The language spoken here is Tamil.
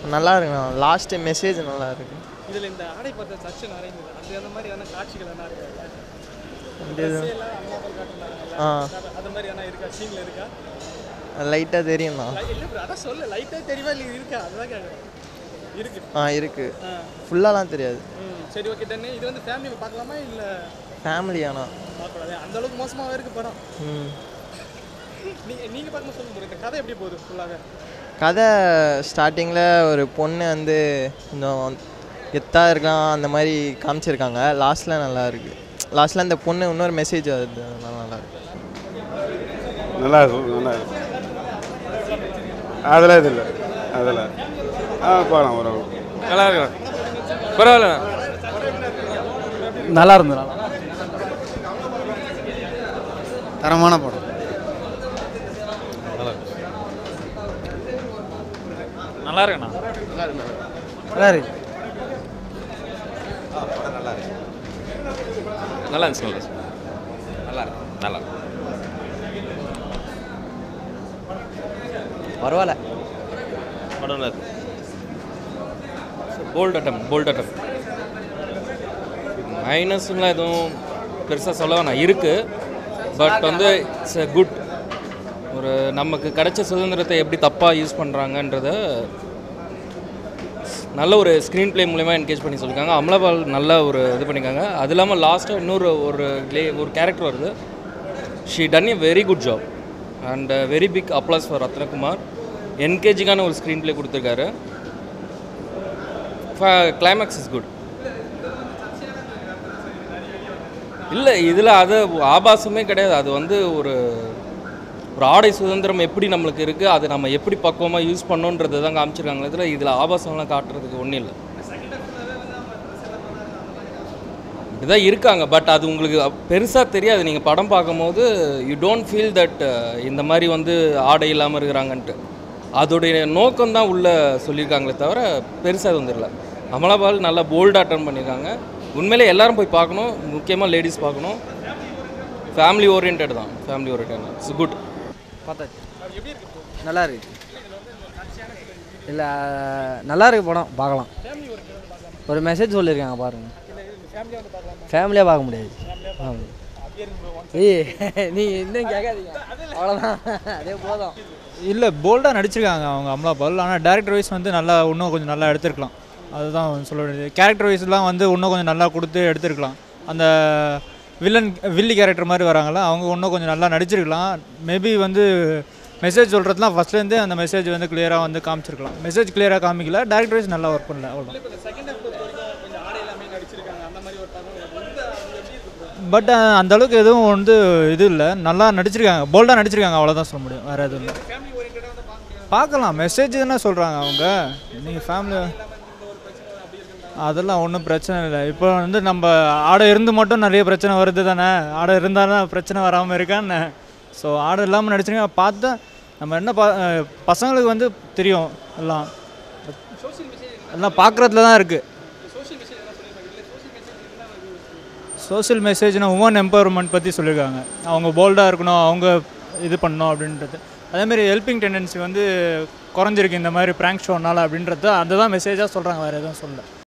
நல்லா இருக்குண்ணா லாஸ்ட்டு மெசேஜ் நல்லா இருக்கு இதில் இந்த ஆடை பார்த்த சர்ச்சை நிறைந்தது அது அந்த மாதிரியான காட்சிகள் என்ன இருக்கா இந்த இது அம்மாக்கள் காட்டுனாங்க ஆ அது மாதிரி என்ன இருக்கா சீனில் இருக்கா லைட்டாக தெரியும்ண்ணா இல்லை bro, அதான் சொல்லு லைட்டாக தெரியுமா இல்லை இருக்கா அதுதான் கேட்குறேன் இருக்கு ஆ இருக்குது ஆ ஃபுல்லாலாம் தெரியாது ம் சரி ஓகே டன்னு இது வந்து ஃபேமிலி பார்க்கலாமா இல்லை ஃபேமிலியாண்ணா பார்க்கக்கூடாது அந்த அளவுக்கு மோசமாகவே இருக்கு படம் ம் நீங்கள் நீங்கள் பார்க்கும்போது சொல்லுங்க bro, இந்த கதை எப்படி போகுது ஃபுல்லாக கதை ஸ்டார்டிங்கில் ஒரு பொண்ணு வந்து கொஞ்சம் கெத்தாக இருக்கலாம் அந்த மாதிரி காமிச்சிருக்காங்க லாஸ்ட்டில் நல்லா இருக்குது லாஸ்ட்டில் அந்த பொண்ணு இன்னொரு மெசேஜ் வருது அதனால நல்லா இருக்கு நல்லா இருக்கும் நல்லா இருக்கும் அதெல்லாம் இது இல்லை அதெல்லாம் ஆ போகலாம் ஒரு நல்லா இருக்கும் பரவாயில்ல நல்லா இருந்தது நல்லா தரமான படம் நல்லா இருக்குண்ணா நல்லா இருக்கு நல்லா இருந்துச்சு நல்லா இருந்துச்சு நல்லா இருக்கு நல்லா இருக்கு பரவாயில்ல படம் நல்லா இருக்கு போல்ட் அட்டம் போல்ட் அட்டம் மைனஸ்லாம் எதுவும் பெருசாக சொல்ல வேணாம் இருக்குது பட் வந்து இட்ஸ் எ குட் ஒரு நமக்கு கிடைச்ச சுதந்திரத்தை எப்படி தப்பாக யூஸ் பண்ணுறாங்கன்றத நல்ல ஒரு ஸ்க்ரீன் ப்ளே மூலயமா என்கேஜ் பண்ணி சொல்லியிருக்காங்க அமலாபால் நல்ல ஒரு இது பண்ணியிருக்காங்க அது இல்லாமல் லாஸ்ட்டாக இன்னொரு ஒரு லே ஒரு கேரக்டர் வருது she done a very good job and very big applause for Ratnakumar என்கேஜிங்கான ஒரு ஸ்க்ரீன் ப்ளே கொடுத்துருக்காரு கிளைமேக்ஸ் இஸ் குட் இல்லை இதில் அது ஆபாசமே கிடையாது அது வந்து ஒரு ஒரு ஆடை சுதந்திரம் எப்படி நம்மளுக்கு இருக்குது அதை நம்ம எப்படி பக்குவமாக யூஸ் பண்ணோன்றது தான் காமிச்சிருக்காங்க இதில் இதில் ஆபாசம்லாம் காட்டுறதுக்கு ஒன்றும் இல்லை இப்படிதான் இருக்காங்க பட் அது உங்களுக்கு பெருசாக தெரியாது நீங்கள் படம் பார்க்கும்போது யூ டோன்ட் ஃபீல் தட் இந்த மாதிரி வந்து ஆடை இல்லாமல் இருக்கிறாங்கன்ட்டு அதோடைய நோக்கம் தான் உள்ளே சொல்லியிருக்காங்களே தவிர பெருசாக அது வந்துடல அமலாபால் நல்லா போல்டாக அட்டன் பண்ணியிருக்காங்க உண்மையிலே எல்லாரும் போய் பார்க்கணும் முக்கியமாக லேடிஸ் பார்க்கணும் ஃபேமிலி ஓரியன்ட் தான் ஃபேமிலி ஓரியன்ட் இட்ஸ் குட் பார்த்தாச்சு நல்லா இருக்கு இல்லை நல்லா இருக்கு படம் பார்க்கலாம் ஒரு மெசேஜ் சொல்லியிருக்காங்க பாருங்க ஃபேமிலியாக பார்க்க முடியாது ஆமாம் ஏய் நீ இன்னும் கேட்காதீங்க அவ்வளோதான் அதே போதும் இல்லை போல்டாக நடிச்சிருக்காங்க அவங்க அமலா பால் ஆனால் டேரக்டர் வைஸ் வந்து நல்லா இன்னும் கொஞ்சம் நல்லா எடுத்திருக்கலாம் அதுதான் சொல்ல வேண்டியது கேரக்டர் வைஸ்லாம் வந்து இன்னும் கொஞ்சம் நல்லா கொடுத்து எடுத்திருக்கலாம் அந்த வில்லன் வில்லி கேரக்டர் மாதிரி வராங்களா அவங்க இன்னும் கொஞ்சம் நல்லா நடிச்சிருக்கலாம் மேபி வந்து மெசேஜ் சொல்கிறதுலாம் ஃபஸ்ட்லேருந்தே அந்த மெசேஜ் வந்து கிளியராக வந்து காமிச்சிருக்கலாம் மெசேஜ் கிளியராக காமிக்கல டேரக்டர் வைஸ் நல்லா ஒர்க் பண்ணல அவ்வளோ பட் அந்த அளவுக்கு எதுவும் வந்து இது இல்லை நல்லா நடிச்சிருக்காங்க போல்டாக நடிச்சிருக்காங்க அவ்வளோதான் சொல்ல முடியும் வேறு எதுவும் இல்லை பார்க்கலாம் மெசேஜ் தானே சொல்கிறாங்க அவங்க நீங்கள் ஃபேமிலி அதெல்லாம் ஒன்றும் பிரச்சனை இல்லை இப்போ வந்து நம்ம ஆடை இருந்து மட்டும் நிறைய பிரச்சனை வருது தானே ஆடை இருந்தாலும் பிரச்சனை வராமல் இருக்கான்னு ஸோ ஆடை இல்லாமல் நடிச்சிருக்காங்க பார்த்தா நம்ம என்ன பா அஹ் பசங்களுக்கு வந்து தெரியும் எல்லாம் எல்லாம் பார்க்குறதுல தான் இருக்குது சோஷியல் மெசேஜ்னா உமன் எம்பவர்மெண்ட் பற்றி சொல்லியிருக்காங்க அவங்க போல்டாக இருக்கணும் அவங்க இது பண்ணணும் அப்படின்றது அதேமாரி ஹெல்பிங் டெண்டன்சி வந்து குறைஞ்சிருக்கு இந்த மாதிரி ப்ராங்க் ஷோனால அப்படின்றது அதுதான் மெசேஜாக சொல்கிறாங்க வேறு எதுவும் சொல்லல